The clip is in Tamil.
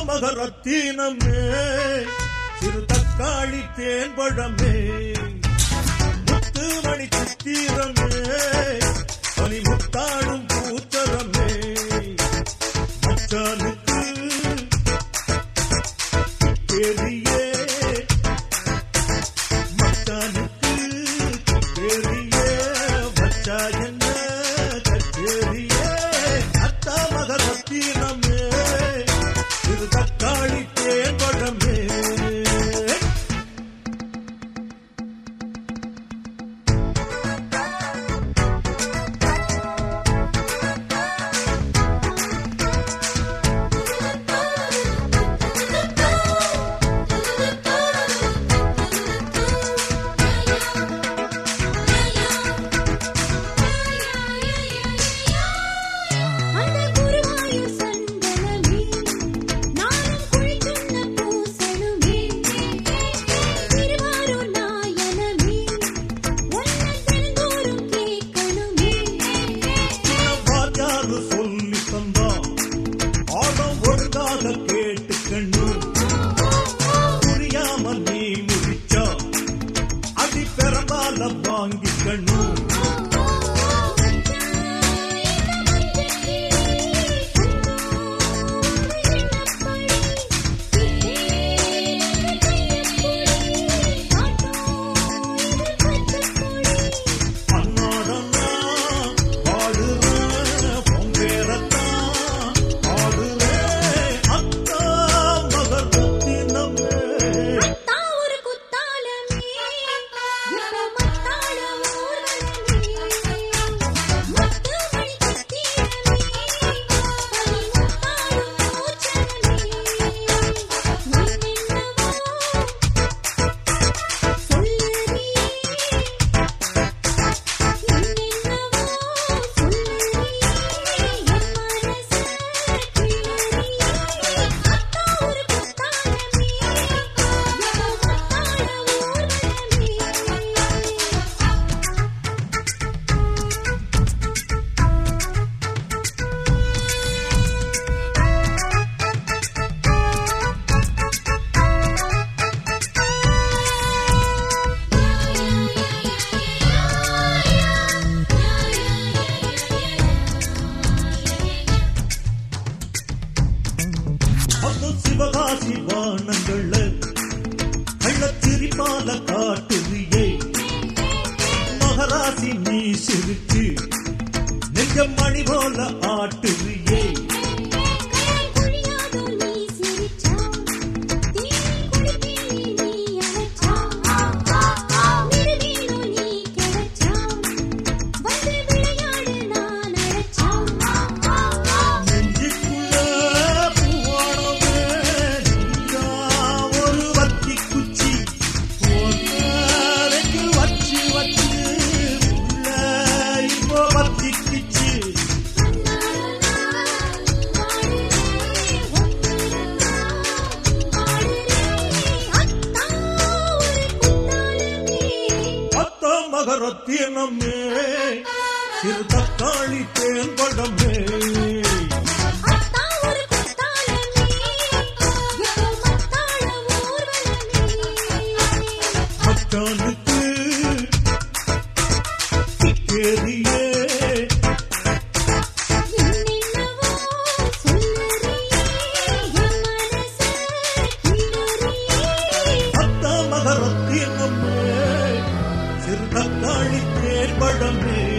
மகரத்தீனமே சிறு தக்காளி தேன்பழமே முத்து மணி சித்திரமே பனி முத்தாடும் பூச்சரமே மச்சானுக்கு பெரியே மச்சானுக்கு பெரியே மச்சா என்ன கச்சேரியே அத்தா மகரத்தீனமே சிறு தக்காளி தேன்பழமே அந்த குருவாயூர் சந்தனமே நானும் குளித்துள்ள பூசணுமே திருவாரூர் நாயனமே ஒன்ன தெரிந்தோறும் கேட்கணுமே வாத்தியாரு சொல்லி தந்தான் ஆடம் ஒழுங்காக கேட்டுக்கணும் புரியாம நீ முடிச்சா அடி பெறந்தால வாங்கிக்கணும் அன்னாடன்னா பாடுறேன் பொங்கேறத்தான் ஆடுறேன் அத்தா மகர் ரத்தினமே ஒரு குத்தாலமே இப்போ மத்தாள ஊர்வலமே முத்து மணி கத்தீரமே பனி முத்தாடும் பூச்சரமே என்னென்னவோ சொல்லுறியே அது சிவகாசி வானங்கள்ல கள்ளச்சிரிப்பால காட்டுறியே மகராசி நீ சிரிச்சு நெஞ்சம் மணி போல ஆட்டுறியே குழியாதோ நீ சிரிச்சா தீ குளிப்பி நீ அழைச்சா மிருவேலோ நீ கிடைச்சா வந்து விளையாடு நான் அழைச்சா நெஞ்சுக்குள்ள பூவானமே நீயா ஒரு வத்தி குச்சி ஒன்னரைக்கு வச்சு வச்சு உள்ள இப்போ வத்தி கிச்சு அத்த மகரத்தினமே சிறு தக்காளி தேன் படமே மச்சானுக்கு கேரியே அத்த மகரத்தினமே சிறு தக்காளி தேன் படமே